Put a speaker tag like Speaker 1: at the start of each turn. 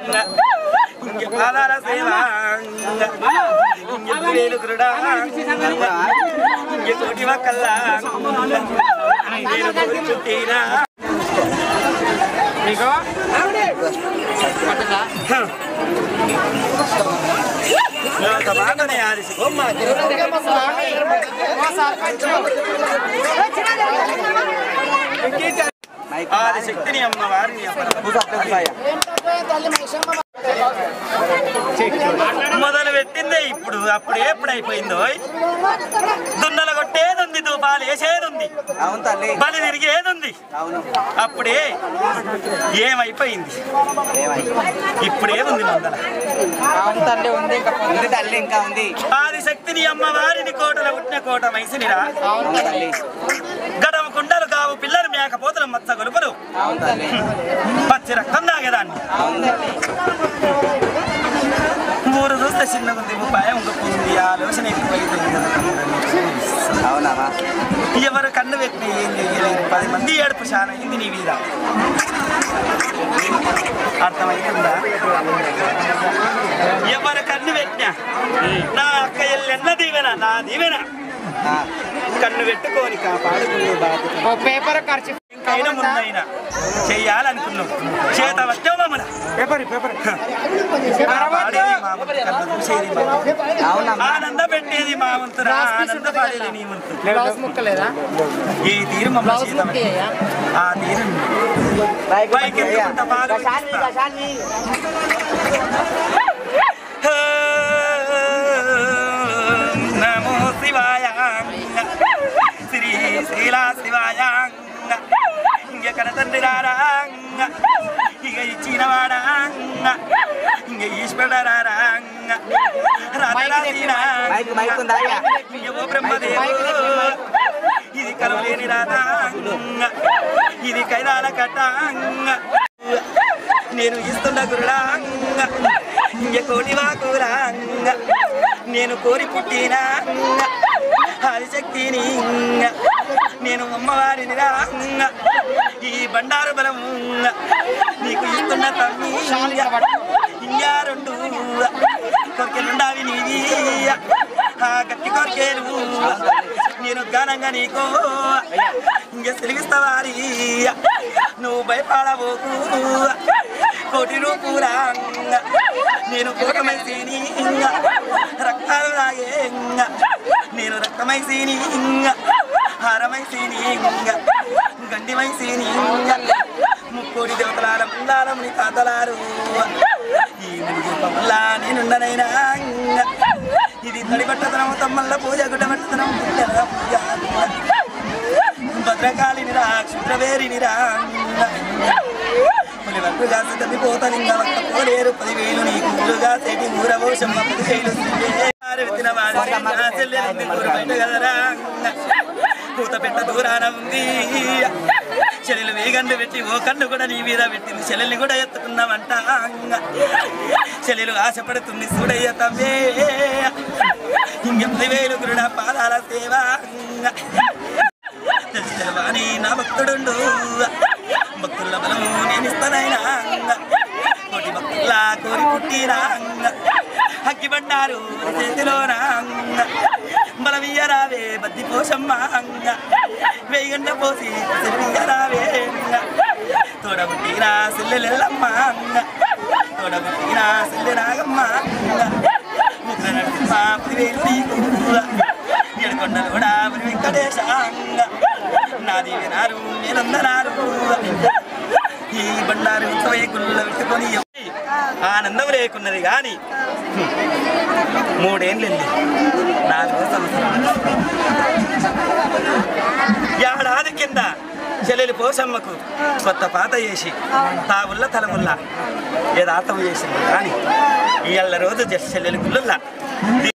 Speaker 1: ఇంక పాదాల సేవ ఇంక వేలు గురుడా ఇంక కోటి వక్కల్లా నేను కోరి పుట్టినా నాకు మాటనే ఆడిసి ఆది శక్తిని అమ్మ వారిని మొదలు పెట్టిందే ఇప్పుడు అప్పుడు ఎప్పుడు అయిపోయిందో దున్నలు కొట్టేది ఉంది ధూపాలు వేసేది ఉంది
Speaker 2: అవును తల్లి
Speaker 1: బలి తిరిగేది ఉంది
Speaker 2: అవును
Speaker 1: అప్పుడే ఏమైపోయింది
Speaker 2: ఏమైంది
Speaker 1: ఇప్పుడేముంది మందల
Speaker 2: అవును తల్లి ఉంది ఇంకా ఉంది తల్లి ఇంకా ఉంది
Speaker 1: ఆది శక్తిని అమ్మవారిని కోటల పుట్టిన కోట మైసినిరా
Speaker 2: అవును తల్లి
Speaker 1: గడవ కుండలు కావు పిల్లలు మేకపోతలు మచ్చ గొలుపులు
Speaker 2: అవును తల్లి
Speaker 1: పచ్చి రక్తం తాగేదాన్ని
Speaker 2: అవును తల్లి
Speaker 1: ఊరు చూస్తే చిన్నగా ఉంది భయం ఉంది ఆలోచన ఎక్కువైతుంది కదా
Speaker 2: అవునమ్మా
Speaker 1: ఎవరు కన్ను పెట్టిన ఏం చెయ్యలేదు పది మంది ఏడుపు చాలా అయింది నీ మీద అర్థమవుతుందా ఎవరు కన్ను పెట్టినా నా అక్క ఎల్లెన్న దీవెన నా దీవెన
Speaker 2: ఆ,
Speaker 1: కన్ను పెట్టుకొని కాపాడుకునే బాధ్యత
Speaker 3: పేపర్ ఖర్చు
Speaker 1: ఇంకైనా ముందైనా చెయ్యాలనుకున్నాం చేత వచ్చావు మమ్మల్ని
Speaker 3: పేపర్ పేపర్
Speaker 1: కాపాడేది మా వంతు, కన్ను చూసేది మా వంతు.
Speaker 2: అవునమ్మా
Speaker 1: ఆనంద పెట్టేది మా వంతురా ఆనంద పడేది నీ వంతు
Speaker 3: బ్లౌజ్ ముక్కలేదా
Speaker 1: ఏ తీరు మమ్మల్ని చేత
Speaker 3: ముక్కయ్యా
Speaker 1: ఆ తీరు వైకుంఠ నమో శివాయ శ్రీ శీలా శివాయ ఇంక కనతండ్రి రారా ఇక ఇచ్చిన వాడా ఇంక ఈశ్వరారా
Speaker 2: మైక్ మైక్ ఉందా అయ్యా?
Speaker 1: ఓ బ్రహ్మదేవు ఇది కలవలేని రాధా ఇది కైదాల కట్ట నేను ఇస్తున్న గురుడా ఇంక కోటి వాకురా నేను కోరి పుట్టిన ఆదిశక్తిని నేను అమ్మవారిని రా ఈ బండారు బలము నీకు ఇస్తున్న తమ్మి ఇంకా రెండు కొరికెలుండావి నీవి ఆ గట్టి కొరికేలు నేను ఘనంగా నీకో ఇంక సెలిగిస్తావారి నువ్వు భయపడబోకు కోటి రూపురా నేను కోటమైసీని రక్తాలు నాగే నేను రక్తమైసీని హారమైసీని గండిమైసీని ముక్కోడి దేవతలాల ముందాలముని తాతలారు ఈ ముడి పమ్మల్లా నేనుండనైనా ఇది తడిపట్టతనం తమ్మల్ల పూజ గుడ్డబట్టతనం భద్రకాళిని రా క్షుద్రవేరిని రా కొన్ని వర్గుగా సిద్ధి పోతలింగ వక్క పోలేరు పదివేలు నీ కూలుగా సెటి ఊరవోషమ్మ పదివేలు విత్తిన వాడి నా చెల్లెలుంది ఊరు బయట కదరా పూత పెట్ట దూరాన ఉంది చెల్లెలు వేగండు పెట్టి ఓ కన్ను కూడా నీ మీద పెట్టింది చెల్లెల్ని కూడా ఎత్తుకున్నామంట చెల్లెలు ఆశపడుతుంది చూడయ్య తమ్మే ఇంక పదివేలు గురుడ పాదాల సేవ తెలుసువాని నా భక్తుడుండు భక్తుల బలము నేను ఇస్తానైనా కోటి భక్తుల కోరి పుట్టినా అగ్గి బండారు చేతిలోన బలమియ్యరావే బద్ది పోషమ్మ వేయగండ పోసి సెలవియ్యరావే తోడబుట్టినా సెల్లెల్లమ్మ తోడబుట్టినా సెల్లె నాగమ్మ ముగ్గురు నడుమ పదివేలు నీకు ఏడుకొండలు కూడా మరి వెంకటేశ నాది వినారు నేనందనారు ఈ బండారు ఉత్సవే గుళ్ళ పెట్టుకొని ఆనందం లేకున్నది కానీ మూడేళ్ళు వెళ్ళి నాలుగో సంవత్సరం ఏడాది కింద చెల్లెలి పోసమ్మకు కొత్త పాత చేసి తావుల్ల తలముల్ల ఏదాతం చేసింది కానీ ఇవాళ రోజు చెల్లెలి గుళ్ళుల్లా